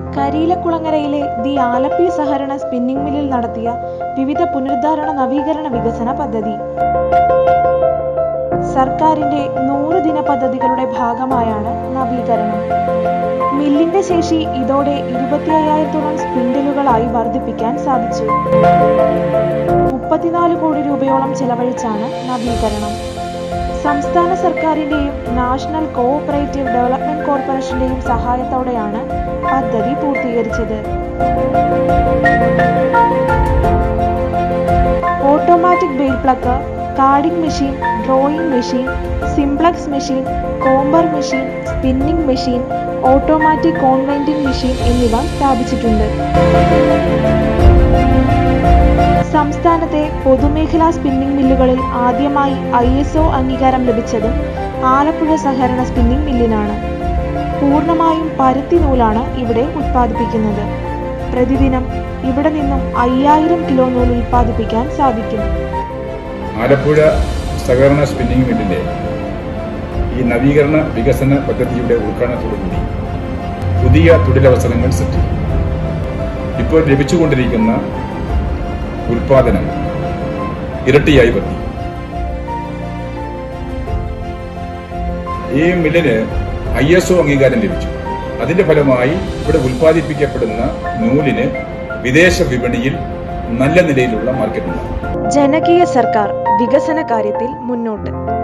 കരിയിലക്കുളങ്ങരയിലെ the Alleppey സഹകരണ spinning മില്ലിൽ നടത്തിയ വിവിധ പുനരുദ്ധാരണ നവീകരണ വികസന പദ്ധതി സർക്കാരിന്റെ നൂറ് ദിന പദ്ധതികളുടെ ഭാഗമായാണ് നവീകരണം മില്ലിന്റെ ശേഷി ഇതോടെ ഇരുപത്തി അയ്യായിരത്തോളം സ്പിൻഡിലുകളായി വർദ്ധിപ്പിക്കാൻ സാധിച്ചു മുപ്പത്തിനാല് കോടി രൂപയോളം ചെലവഴിച്ചാണ് നവീകരണം സംസ്ഥാന സർക്കാരിന്റെയും നാഷണൽ കോഓപ്പറേറ്റീവ് ഡെവലപ്മെന്റ് കോർപ്പറേഷന്റെയും സഹായത്തോടെയാണ് പദ്ധതി പൂർത്തീകരിച്ചത് automatic bale pluck carding machine drawing machine simplex machine comber machine spinning machine automatic converting machine എന്നിവ സ്ഥാപിച്ചിട്ടുണ്ട് സംസ്ഥാനത്തെ പൊതുമേഖലാ സ്പിന്നിംഗ് മില്ലുകളിൽ ആദ്യമായി ഐ എസ് ഒ അംഗീകാരം ലഭിച്ചതും ആലപ്പുഴ സഹകരണ സ്പിന്നിംഗ് മില്ലിനാണ് പൂർണ്ണമായും പരുത്തി നൂലാണ് ഇവിടെ ഉത്പാദിപ്പിക്കുന്നത് പ്രതിദിനം ഇവിടെ നിന്നും അയ്യായിരം കിലോ നൂൽ ഉത്പാദിപ്പിക്കാൻ സാധിക്കും ആലപ്പുഴ സഹകരണ സ്പിന്നിംഗ് മില്ലിന്റെ ഈ നവീകരണ വികസന പദ്ധതിയുടെ ഉദ്ഘാടനത്തോടുകൂടി പുതിയ തൊഴിലവസരങ്ങൾ സൃഷ്ടിക്കും ഇപ്പോൾ ലഭിച്ചുകൊണ്ടിരിക്കുന്ന ഉൽപാദനം ഇരട്ടിയായി വർദ്ധിക്കും ഈ മില്ലിന് ഐ എസ് ഒ അംഗീകാരം ലഭിച്ചു അതിന്റെ ഫലമായി ഇവിടെ ഉൽപ്പാദിപ്പിക്കപ്പെടുന്ന നൂലിന് വിദേശ വിപണിയിൽ നല്ല നിലയിലുള്ള മാർക്കറ്റ് ഉണ്ടാകും ജനകീയ സർക്കാർ വികസന കാര്യത്തിൽ മുന്നോട്ട്